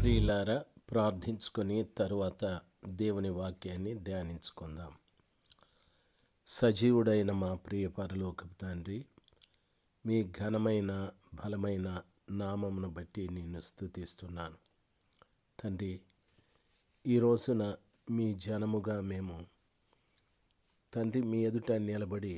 ప్రియులారా ప్రార్థించుకొని తరువాత దేవుని వాక్యాన్ని ధ్యానించుకుందాం సజీవుడైన మా ప్రియ పరలోకపు తండ్రి మీ ఘనమైన బలమైన నామమును బట్టి నేను స్తుతిస్తున్నాను తండ్రి ఈ రోజున మీ జనముగా మేము తండ్రి మీ ఎదుట నిలబడి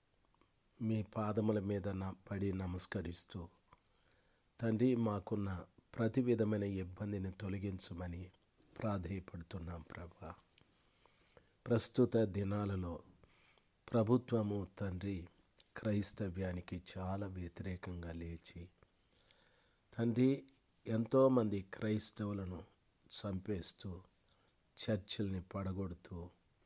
మీ పాదముల మీద నా పడి నమస్కరిస్తూ తండ్రి మాకున్న ప్రతి విధమైన ఇబ్బందిని తొలగించమని ప్రాధేయపడుతున్నాం ప్రభా ప్రస్తుత దినాలలో ప్రభుత్వము తండ్రి క్రైస్తవ్యానికి చాలా వ్యతిరేకంగా లేచి తండ్రి ఎంతోమంది క్రైస్తవులను చంపేస్తూ చర్చిల్ని పడగొడుతూ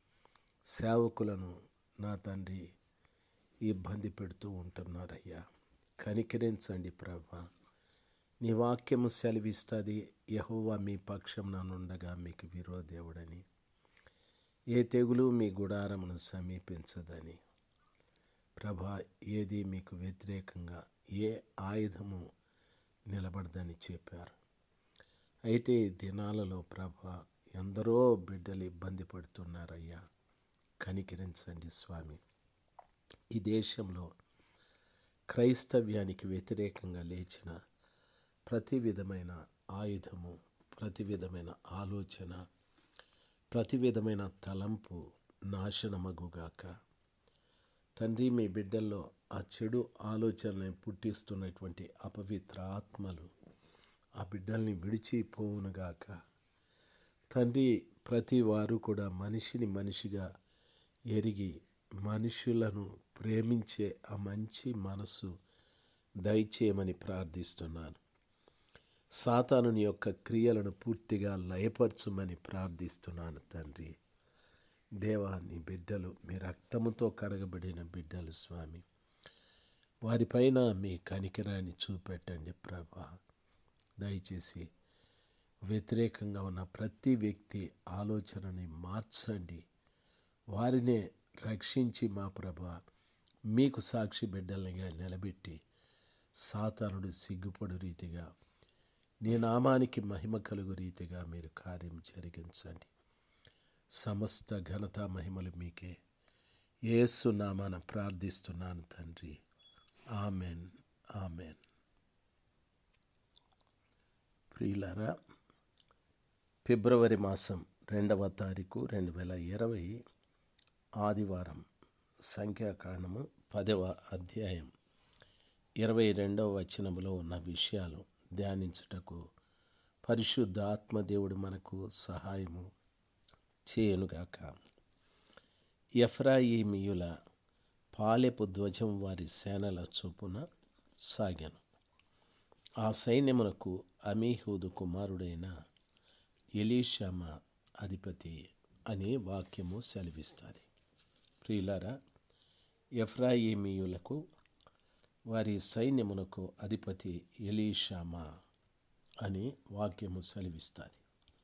సేవకులను నా తండ్రి ఇబ్బంది పెడుతూ ఉంటున్నారయ్యా కనికరించండి ప్రభా నీ వాక్యము సెలవిస్తుంది యహోవా మీ పక్షం నన్నుండగా మీకు విరోధేవుడని ఏ తెగులు మీ గుడారమును సమీపించదని ప్రభా ఏది మీకు వ్యతిరేకంగా ఏ ఆయుధము నిలబడదని చెప్పారు అయితే ఈ దినాలలో ప్రభా ఎందరో బిడ్డలు ఇబ్బంది పడుతున్నారయ్యా కనికరించండి స్వామి ఈ దేశంలో క్రైస్తవ్యానికి వ్యతిరేకంగా లేచిన ప్రతి విధమైన ఆయుధము ప్రతి విధమైన ఆలోచన ప్రతి విధమైన తలంపు నాశనమగుగాక తండ్రి మీ బిడ్డల్లో ఆ చెడు ఆలోచనని పుట్టిస్తున్నటువంటి అపవిత్ర ఆత్మలు ఆ బిడ్డల్ని విడిచిపోవునుగాక తండ్రి ప్రతి వారు కూడా మనిషిని మనిషిగా ఎరిగి మనుషులను ప్రేమించే ఆ మంచి మనసు దయచేయమని ప్రార్థిస్తున్నాను సాతానుని యొక్క క్రియలను పూర్తిగా లయపరచుమని ప్రార్థిస్తున్నాను తండ్రి దేవా నీ బిడ్డలు మీ రక్తముతో కడగబడిన బిడ్డలు స్వామి వారిపైన మీ కనికరాన్ని చూపెట్టండి ప్రభా దయచేసి వ్యతిరేకంగా ఉన్న ప్రతి వ్యక్తి ఆలోచనని మార్చండి వారినే రక్షించి మా ప్రభ మీకు సాక్షి బిడ్డలుగా నిలబెట్టి సాతానుడు సిగ్గుపడు రీతిగా నీ నామానికి మహిమ కలుగు రీతిగా మీరు కార్యం జరిగించండి సమస్త ఘనత మహిమలు మీకే యేసు నామాన ప్రార్థిస్తున్నాను తండ్రి ఆమెన్ ఆమెన్ ప్రియులారా ఫిబ్రవరి మాసం రెండవ తారీఖు రెండు వేల ఇరవై ఆదివారం సంఖ్యాకాండము పదవ అధ్యాయం ఇరవై రెండవ వచనములో ఉన్న విషయాలు ధ్యానించుటకు పరిశుద్ధ ఆత్మదేవుడు మనకు సహాయము చేయనుగాక ఎఫ్రాయిమీయుల పాలెపు ధ్వజం వారి సేనల చొప్పున సాగాను ఆ సైన్యమునకు అమీహూదు కుమారుడైన ఎలీషామ అధిపతి అనే వాక్యము సెలవిస్తుంది ప్రియులారా ఎఫ్రాయిమీయులకు వారి సైన్యమునకు అధిపతి ఎలీషామా అని వాక్యము సెలవిస్తుంది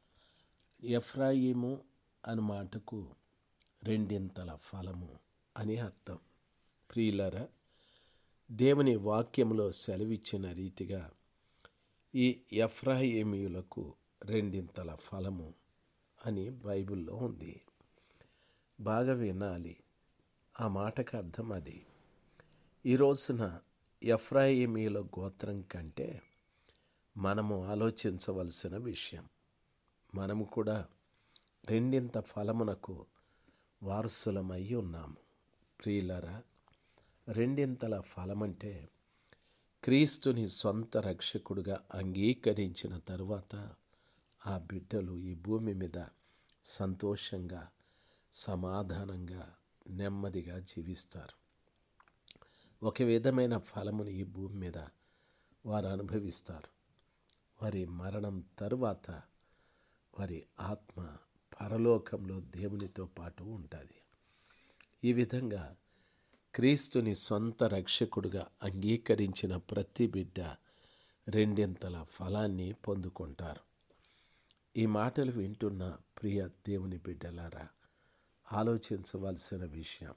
ఎఫ్రాయిము అను మాటకు రెండింతల ఫలము అని అర్థం ప్రియులరా దేవుని వాక్యములో సెలవిచ్చిన రీతిగా ఈ ఎఫ్రాయిమీయులకు రెండింతల ఫలము అని బైబిల్లో ఉంది బాగా వినాలి ఆ మాటకు అర్థం అది ఈ రోజున ఎఫ్రాయిమీల గోత్రం కంటే మనము ఆలోచించవలసిన విషయం మనము కూడా రెండింత ఫలమునకు వారసులమై ఉన్నాము ప్రియులరా రెండింతల ఫలమంటే క్రీస్తుని సొంత రక్షకుడుగా అంగీకరించిన తరువాత ఆ బిడ్డలు ఈ భూమి మీద సంతోషంగా సమాధానంగా నెమ్మదిగా జీవిస్తారు ఒక విధమైన ఫలమును ఈ భూమి మీద వారు అనుభవిస్తారు వారి మరణం తరువాత వారి ఆత్మ పరలోకంలో దేవునితో పాటు ఉంటుంది ఈ విధంగా క్రీస్తుని సొంత రక్షకుడుగా అంగీకరించిన ప్రతి బిడ్డ రెండింతల ఫలాన్ని పొందుకుంటారు ఈ మాటలు వింటున్న ప్రియ దేవుని బిడ్డలారా ఆలోచించవలసిన విషయం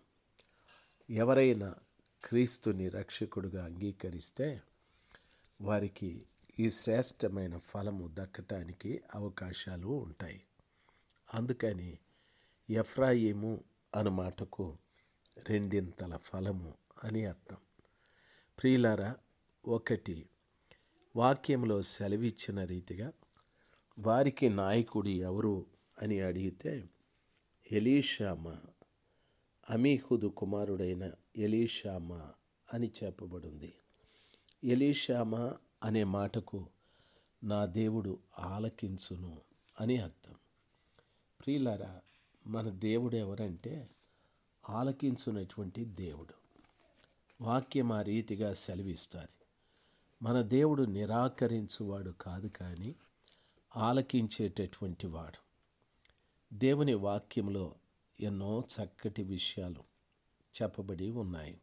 ఎవరైనా క్రీస్తుని రక్షకుడుగా అంగీకరిస్తే వారికి ఈ శ్రేష్టమైన ఫలము దక్కటానికి అవకాశాలు ఉంటాయి అందుకని ఎఫ్రాయిము అను మాటకు రెండింతల ఫలము అని అర్థం ప్రియులారా ఒకటి వాక్యంలో సెలవిచ్చిన రీతిగా వారికి నాయకుడు ఎవరు అని అడిగితే ఎలీషామా అమీహుదు కుమారుడైన ఎలీషామా అని చెప్పబడింది ఎలీషామా అనే మాటకు నా దేవుడు ఆలకించును అని అర్థం ప్రియులారా మన దేవుడు ఎవరంటే ఆలకించున్నటువంటి దేవుడు వాక్యం ఆ రీతిగా సెలవిస్తుంది మన దేవుడు నిరాకరించువాడు కాదు కానీ ఆలకించేటటువంటి వాడు దేవుని వాక్యంలో ఎన్నో చక్కటి విషయాలు చెప్పబడి ఉన్నాయి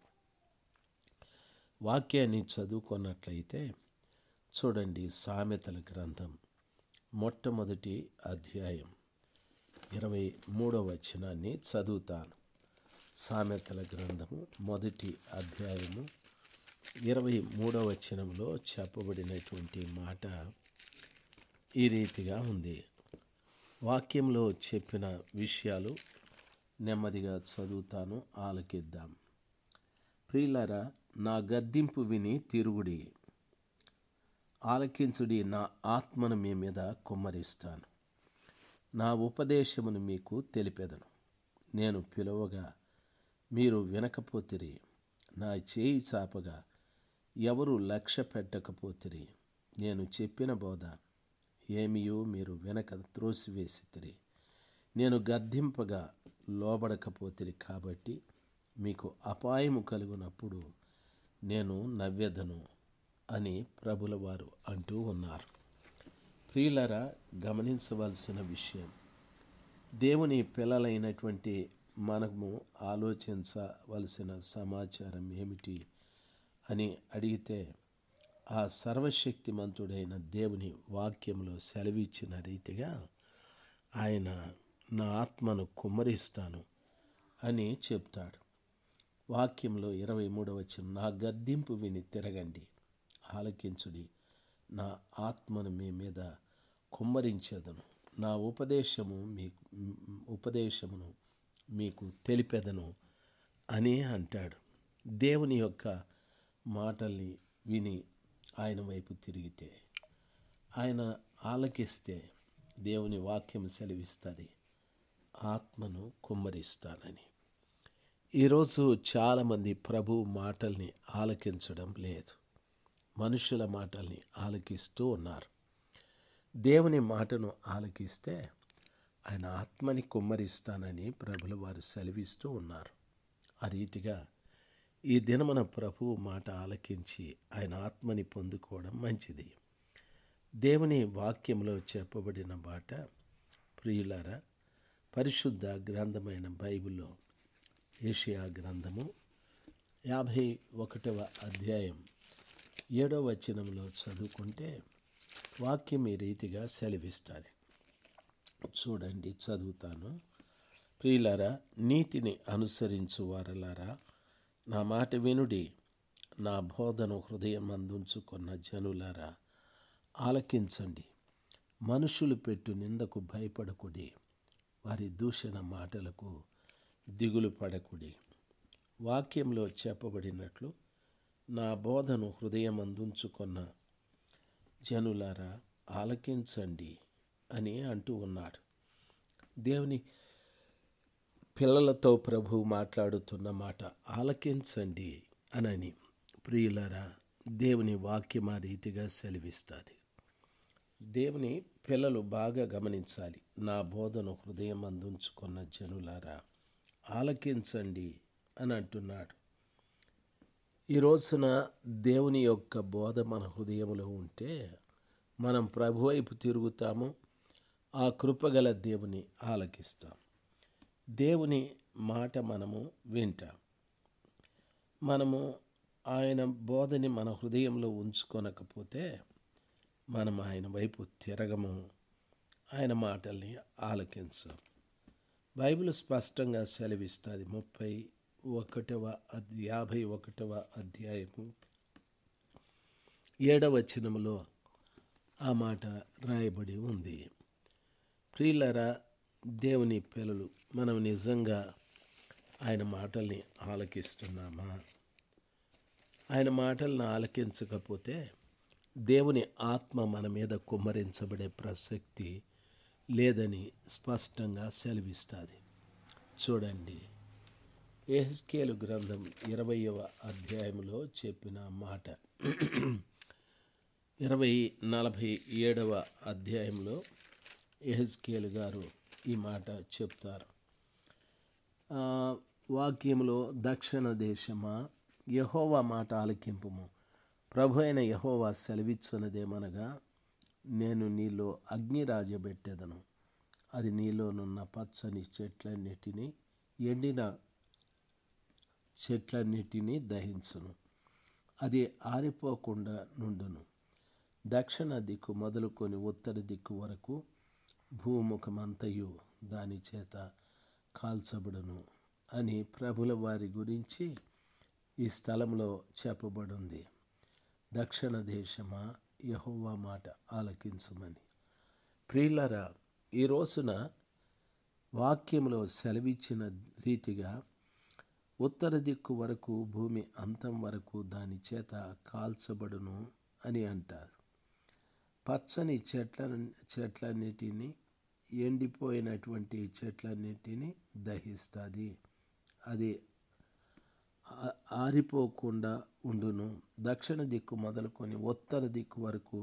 వాక్యాన్ని చదువుకున్నట్లయితే చూడండి సామెతల గ్రంథం మొట్టమొదటి అధ్యాయం ఇరవై మూడవ వచనాన్ని చదువుతాను సామెతల గ్రంథము మొదటి అధ్యాయము ఇరవై మూడవ వచనంలో చెప్పబడినటువంటి మాట ఈ రీతిగా ఉంది వాక్యంలో చెప్పిన విషయాలు నెమ్మదిగా చదువుతాను ఆలకిద్దాం ప్రియులరా నా గద్దింపు విని తిరుగుడి ఆలకించుడి నా ఆత్మను మీ మీద కుమ్మరిస్తాను నా ఉపదేశమును మీకు తెలిపెదను నేను పిలువగా మీరు వినకపోతిరి నా చేయి చాపగా ఎవరు లక్ష్య పెట్టకపోతిరి నేను చెప్పిన బోధ ఏమియో మీరు వెనక త్రోసివేసితిరి నేను గద్దింపగా లోబడకపోతిరి కాబట్టి మీకు అపాయము కలుగునప్పుడు నేను నవ్వెదను అని ప్రభుల వారు అంటూ ఉన్నారు ప్రియులరా గమనించవలసిన విషయం దేవుని పిల్లలైనటువంటి మనము ఆలోచించవలసిన సమాచారం ఏమిటి అని అడిగితే ఆ సర్వశక్తిమంతుడైన దేవుని వాక్యంలో సెలవిచ్చిన రీతిగా ఆయన నా ఆత్మను కుమ్మరిస్తాను అని చెప్తాడు వాక్యంలో ఇరవై మూడవ వచ్చిన నా గద్దింపు విని తిరగండి ఆలకించుడి నా ఆత్మను మీ మీద కుమ్మరించేదను నా ఉపదేశము మీకు ఉపదేశమును మీకు తెలిపెదను అని అంటాడు దేవుని యొక్క మాటల్ని విని ఆయన వైపు తిరిగితే ఆయన ఆలకిస్తే దేవుని వాక్యం సెలవిస్తుంది ఆత్మను కుమ్మరిస్తానని ఈరోజు చాలామంది ప్రభు మాటల్ని ఆలకించడం లేదు మనుషుల మాటల్ని ఆలకిస్తూ ఉన్నారు దేవుని మాటను ఆలకిస్తే ఆయన ఆత్మని కుమ్మరిస్తానని ప్రభుల వారు సెలవిస్తూ ఉన్నారు ఆ రీతిగా ఈ దినమన ప్రభువు మాట ఆలకించి ఆయన ఆత్మని పొందుకోవడం మంచిది దేవుని వాక్యంలో చెప్పబడిన బాట ప్రియులారా పరిశుద్ధ గ్రంథమైన బైబిల్లో ఏషియా గ్రంథము యాభై ఒకటవ అధ్యాయం ఏడవ వచనంలో చదువుకుంటే వాక్యం ఈ రీతిగా సెలవిస్తుంది చూడండి చదువుతాను ప్రియులారా నీతిని అనుసరించు వారలారా నా మాట వినుడి నా బోధను హృదయం అందించుకున్న జనులారా ఆలకించండి మనుషులు పెట్టు నిందకు భయపడకుడి వారి దూషణ మాటలకు దిగులు పడకుడి వాక్యంలో చెప్పబడినట్లు నా బోధను హృదయం అందించుకున్న జనులారా ఆలకించండి అని అంటూ ఉన్నాడు దేవుని పిల్లలతో ప్రభు మాట్లాడుతున్న మాట ఆలకించండి అనని ప్రియులరా దేవుని వాక్యం ఆ రీతిగా సెలవిస్తుంది దేవుని పిల్లలు బాగా గమనించాలి నా బోధను హృదయం అందించుకున్న జనులారా ఆలకించండి అని అంటున్నాడు ఈ రోజున దేవుని యొక్క బోధ మన హృదయంలో ఉంటే మనం ప్రభు వైపు తిరుగుతాము ఆ కృపగల దేవుని ఆలకిస్తాం దేవుని మాట మనము వింటాం మనము ఆయన బోధని మన హృదయంలో ఉంచుకొనకపోతే మనం ఆయన వైపు తిరగము ఆయన మాటల్ని ఆలకించం బైబిల్ స్పష్టంగా సెలవిస్తుంది ముప్పై ఒకటవ అద్- యాభై ఒకటవ అధ్యాయము ఏడవ వచనములో ఆ మాట రాయబడి ఉంది ప్రియులరా దేవుని పిల్లలు మనం నిజంగా ఆయన మాటల్ని ఆలకిస్తున్నామా ఆయన మాటలను ఆలకించకపోతే దేవుని ఆత్మ మన మీద కుమ్మరించబడే ప్రసక్తి లేదని స్పష్టంగా సెలవిస్తుంది చూడండి ఎహెస్కేలు గ్రంథం ఇరవయవ అధ్యాయంలో చెప్పిన మాట ఇరవై నలభై ఏడవ అధ్యాయంలో ఎహెస్కేలు గారు ఈ మాట చెప్తారు ఆ, వాక్యములో దక్షిణ దేశమా యహోవా మాట ఆలకింపుము ప్రభు అయిన యహోవా సెలవిచ్చున్నదేమనగా నేను నీలో అగ్ని రాజబెట్టెదను అది నీలోనున్న పచ్చని చెట్లన్నిటినీ ఎండిన చెట్లన్నిటినీ దహించును అది ఆరిపోకుండా నుండును దక్షిణ దిక్కు మొదలుకొని ఉత్తర దిక్కు వరకు భూముఖమంతయు దాని చేత కాల్చబడును అని ప్రభుల వారి గురించి ఈ స్థలంలో చెప్పబడింది దక్షిణ దేశమా యహోవా మాట ఆలకించుమని ప్రియులరా ఈ రోజున వాక్యంలో సెలవిచ్చిన రీతిగా ఉత్తర దిక్కు వరకు భూమి అంతం వరకు దాని చేత కాల్చబడును అని అంటారు పచ్చని చెట్ల చెట్లన్నిటినీ ఎండిపోయినటువంటి చెట్లన్నిటినీ దహిస్తుంది అది ఆ- ఆరిపోకుండా ఉండును దక్షిణ దిక్కు మొదలుకొని ఉత్తర దిక్కు వరకు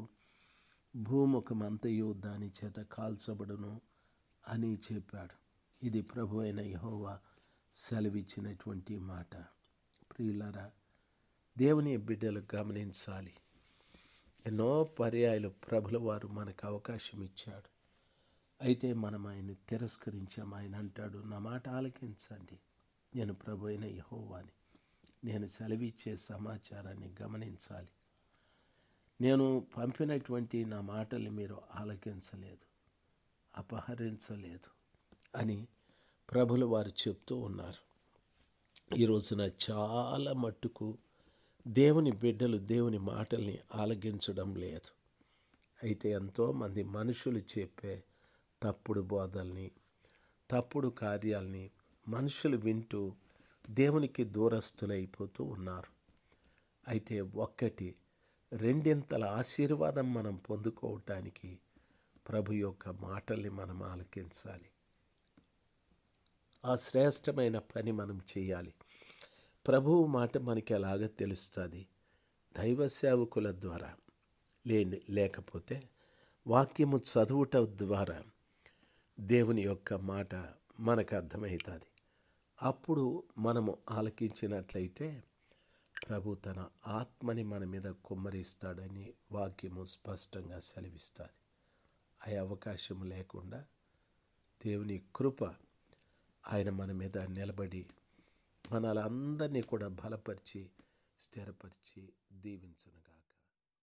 భూముఖమంతయు దాని చేత కాల్చబడును అని చెప్పాడు ఇది ప్రభు అయిన యహోవా సెలవిచ్చినటువంటి మాట ప్రియులరా దేవుని బిడ్డలు గమనించాలి ఎన్నో పర్యాయాలు ప్రభుల వారు మనకు అవకాశం ఇచ్చాడు అయితే మనం ఆయన్ని తిరస్కరించాం ఆయన అంటాడు నా మాట ఆలకించండి నేను ప్రభు అయిన యహోవాని నేను సెలవిచ్చే సమాచారాన్ని గమనించాలి నేను పంపినటువంటి నా మాటల్ని మీరు ఆలకించలేదు అపహరించలేదు అని ప్రభుల వారు చెప్తూ ఉన్నారు ఈ రోజున చాలా మట్టుకు దేవుని బిడ్డలు దేవుని మాటల్ని ఆలకించడం లేదు అయితే ఎంతోమంది మనుషులు చెప్పే తప్పుడు బోధల్ని తప్పుడు కార్యాల్ని మనుషులు వింటూ దేవునికి దూరస్తులైపోతూ ఉన్నారు అయితే ఒక్కటి రెండింతల ఆశీర్వాదం మనం పొందుకోవటానికి ప్రభు యొక్క మాటల్ని మనం ఆలకించాలి ఆ శ్రేష్టమైన పని మనం చేయాలి ప్రభువు మాట మనకి ఎలాగ తెలుస్తుంది దైవ సేవకుల ద్వారా లేని లేకపోతే వాక్యము చదువుట ద్వారా దేవుని యొక్క మాట మనకు అర్థమవుతుంది అప్పుడు మనము ఆలకించినట్లయితే ప్రభు తన ఆత్మని మన మీద కుమ్మరిస్తాడని వాక్యము స్పష్టంగా సెలవిస్తుంది ఆ అవకాశం లేకుండా దేవుని కృప ఆయన మన మీద నిలబడి మనలందరినీ కూడా బలపరిచి స్థిరపరిచి దీవించునుగా